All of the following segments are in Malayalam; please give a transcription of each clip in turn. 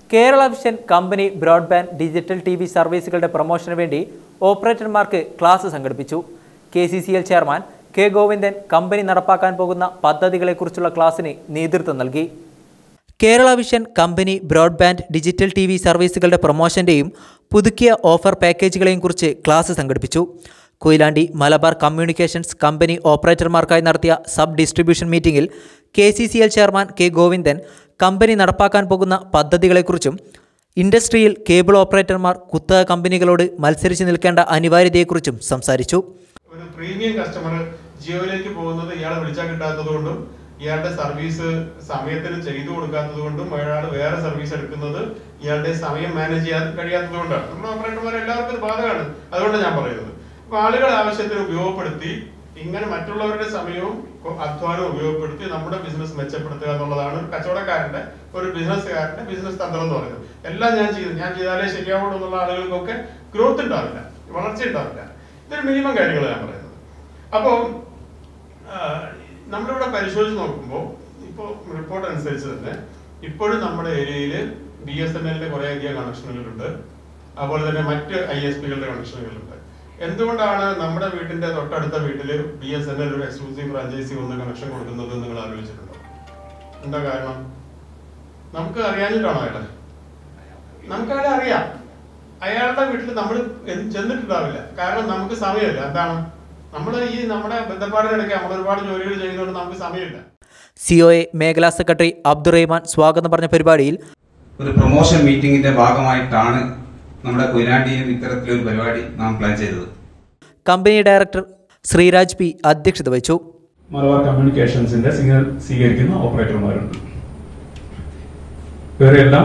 Kerala vision company broadband digital T V സർവീസുകളുടെ പ്രൊമോഷന് വേണ്ടി ഓപ്പറേറ്റർമാർക്ക് ക്ലാസ് സംഘടിപ്പിച്ചു K C C L chairman K Govindan company നടപ്പാക്കാൻ പോകുന്ന പദ്ധതികളെക്കുറിച്ചുള്ള ക്ലാസ്സിന് നേതൃത്വം നൽകി Kerala vision company broadband digital T V സർവീസുകളുടെ പ്രൊമോഷന്റെയും പുതുക്കിയ ഓഫർ പാക്കേജുകളെയും കുറിച്ച് ക്ലാസ് സംഘടിപ്പിച്ചു കൊയിലാണ്ടി മലബാർ കമ്മ്യൂണിക്കേഷൻസ് കമ്പനി ഓപ്പറേറ്റർമാർക്കായി നടത്തിയ സബ് ഡിസ്ട്രിബ്യൂഷൻ മീറ്റിംഗിൽ K C C L chairman K Govindan company നടപ്പാക്കാൻ പോകുന്ന പദ്ധതികളെക്കുറിച്ചും ഇൻഡസ്ട്രിയിൽ കേബിൾ ഓപ്പറേറ്റർമാർ കുത്തക കമ്പനികളോട് മത്സരിച്ച് നിൽക്കേണ്ട അനിവാര്യതയെക്കുറിച്ചും സംസാരിച്ചു ഒരു പ്രീമിയം കസ്റ്റമർ ജിയോയിലേക്ക് പോകുന്നത് ഇയാളെ വിളിച്ചാൽ കിട്ടാത്തത് കൊണ്ടും ഇയാളുടെ സർവീസ് സമയത്തിന് ചെയ്തു കൊടുക്കാത്തത് കൊണ്ടും അയാൾ വേറെ സർവീസ് എടുക്കുന്നത് ഇയാളുടെ സമയം മാനേജ് ചെയ്യാൻ കഴിയാത്തത് കൊണ്ടാണ് നമ്മുടെ ഓപ്പറേറ്റർമാർ എല്ലാവർക്കും ഇത് ബാധകമാണ് അതുകൊണ്ടാണ് ഞാൻ പറയുന്നത് അപ്പൊ ആളുകൾ ആവശ്യത്തിന് ഉപയോഗപ്പെടുത്തി ഇങ്ങനെ മറ്റുള്ളവരുടെ സമയവും കൊ- അധ്വാനവും ഉപയോഗപ്പെടുത്തി നമ്മുടെ ബിസിനസ് മെച്ചപ്പെടുത്തുക എന്നുള്ളതാണ് ഒരു കച്ചവടക്കാരന്റെ ഒരു ബിസിനസ്സുകാരന്റെ ബിസിനസ് തന്ത്രം എന്ന് പറയുന്നത് എല്ലാം ഞാൻ ചെയ്തു ഞാൻ ചെയ്താലേ ശരിയാവുള്ളൂ എന്നുള്ള ആളുകൾക്കൊക്കെ ഗ്രോത്ത് ഉണ്ടാവില്ല വളർച്ച ഉണ്ടാവില്ല ഇതൊരു മിനിമം കാര്യങ്ങൾ ഞാൻ പറയുന്നത് അപ്പോൾ നമ്മളിവിടെ പരിശോധിച്ച് നോക്കുമ്പോൾ ഇപ്പോൾ റിപ്പോർട്ട് അനുസരിച്ച് തന്നെ ഇപ്പോഴും നമ്മുടെ ഏരിയയിൽ ബി എസ് എൻ എല്ലിന്റെ കുറേ അധികം കണക്ഷനുകളുണ്ട് അതുപോലെ തന്നെ മറ്റ് ഐ എസ് പികളുടെ കണക്ഷനുകളുണ്ട് എന്തുകൊണ്ടാണ് നമ്മുടെ വീട്ടിന്റെ തൊട്ടടുത്ത വീട്ടിൽ ബി എസ് എൻ എൽ ഒരു എക്സ്ക്ലൂസീവ് ഫ്രാഞ്ചൈസി ഒന്ന് കണക്ഷൻ കൊടുക്കുന്നത് എന്ന് നിങ്ങൾ ആലോചിച്ചിട്ടുണ്ടോ എന്താ കാരണം നമുക്ക് അറിയാഞ്ഞിട്ടാണോ അയാളെ നമുക്ക് അയാളെ അറിയാം അയാളുടെ വീട്ടിൽ നമ്മൾ ചെന്നിട്ടുണ്ടാവില്ല കാരണം നമുക്ക് സമയമില്ല എന്താണ് നമ്മൾ ഈ നമ്മുടെ ബന്ധപ്പാടിനിടയ്ക്ക് നമ്മൾ ഒരുപാട് ജോലികൾ ചെയ്യുന്നതുകൊണ്ട് നമുക്ക് സമയമില്ല സി ഒ എ മേഖലാ സെക്രട്ടറി അബ്ദുറഹിമാൻ സ്വാഗതം പറഞ്ഞ പരിപാടിയിൽ ഒരു പ്രൊമോഷൻ മീറ്റിംഗിന്റെ ഭാഗമായിട്ടാണ് നമ്മുടെ കൊയിലാണ്ടിയിലും ഇത്തരത്തിലൊരു പരിപാടി നാം പ്ലാൻ ചെയ്തത് കമ്പനി ഡയറക്ടർ ശ്രീരാജ് പി അധ്യക്ഷത വഹിച്ചു മലബാർ കമ്മ്യൂണിക്കേഷൻസിന്റെ സിഗ്നൽ സ്വീകരിക്കുന്ന ഓപ്പറേറ്റർമാരുണ്ട് ഇവരെല്ലാം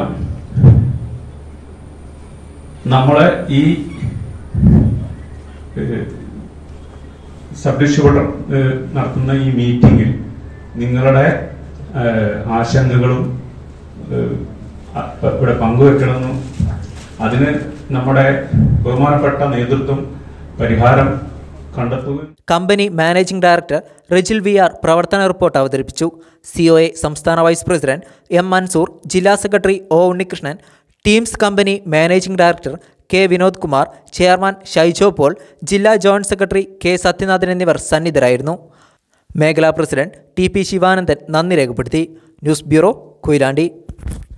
നമ്മളെ ഈ സബ് ഡിസ്ട്രിബ്യൂട്ടർ ഏഹ്, നടത്തുന്ന ഈ മീറ്റിംഗിൽ നിങ്ങളുടെ ഏഹ്, ആശങ്കകളും ഏഹ്, അ- ഇവിടെ പങ്കുവെക്കണമെന്നും അതിന് നമ്മുടെ ബഹുമാനപ്പെട്ട നേതൃത്വം പരിഹാരം കണ്ടെത്തുകയും company managing director Rijil V R പ്രവർത്തന റിപ്പോർട്ട് അവതരിപ്പിച്ചു സി ഒ എ സംസ്ഥാന വൈസ് പ്രസിഡന്റ് എം മൻസൂർ ജില്ലാ secretary O Unnikrishnan teams company managing director K Vinod Kumar chairman Shaijo Paul ജില്ലാ ജോയിന്റ് സെക്രട്ടറി കെ സത്യനാഥൻ എന്നിവർ സന്നിധരായിരുന്നു മേഖലാ പ്രസിഡന്റ് ടി പി ശിവാനന്ദൻ നന്ദി രേഖപ്പെടുത്തി ന്യൂസ് ബ്യൂറോ കൊയിലാണ്ടി